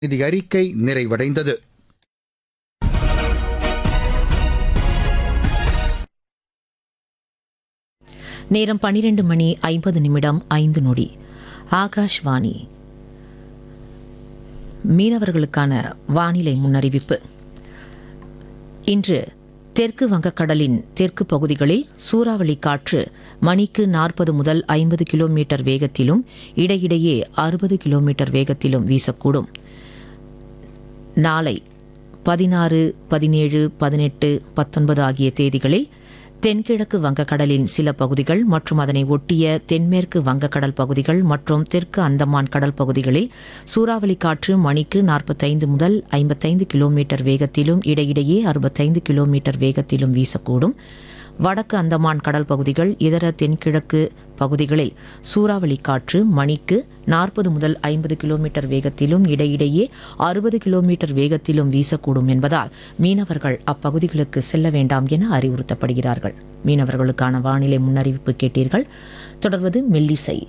நிதி அறிக்கை நிறைவடைந்தது நேரம் பன்னிரண்டு மணி ஐம்பது நிமிடம் ஐந்து நொடி ஆகாஷ்வாணி மீனவர்களுக்கான வானிலை முன்னறிவிப்பு இன்று தெற்கு வங்கக்கடலின் தெற்கு பகுதிகளில் சூறாவளி காற்று மணிக்கு நாற்பது முதல் ஐம்பது கிலோமீட்டர் வேகத்திலும் இடையிடையே அறுபது கிலோமீட்டர் வேகத்திலும் வீசக்கூடும் நாளை பதினாறு பதினேழு பதினெட்டு பத்தொன்பது ஆகிய தேதிகளில் தென்கிழக்கு வங்கக்கடலின் சில பகுதிகள் மற்றும் அதனை ஒட்டிய தென்மேற்கு வங்கக்கடல் பகுதிகள் மற்றும் தெற்கு அந்தமான் கடல் பகுதிகளில் சூறாவளி காற்று மணிக்கு நாற்பத்தைந்து முதல் ஐம்பத்தைந்து கிலோமீட்டர் வேகத்திலும் இடையிடையே அறுபத்தைந்து கிலோமீட்டர் வேகத்திலும் வீசக்கூடும் வடக்கு அந்தமான் கடல் பகுதிகள் இதர தென்கிழக்கு பகுதிகளில் சூறாவளி காற்று மணிக்கு நாற்பது முதல் ஐம்பது கிலோமீட்டர் வேகத்திலும் இடையிடையே அறுபது கிலோமீட்டர் வேகத்திலும் வீசக்கூடும் என்பதால் மீனவர்கள் அப்பகுதிகளுக்கு செல்ல வேண்டாம் என அறிவுறுத்தப்படுகிறார்கள் மீனவர்களுக்கான வானிலை முன்னறிவிப்பு கேட்டீர்கள் தொடர்வது மெல்லிசை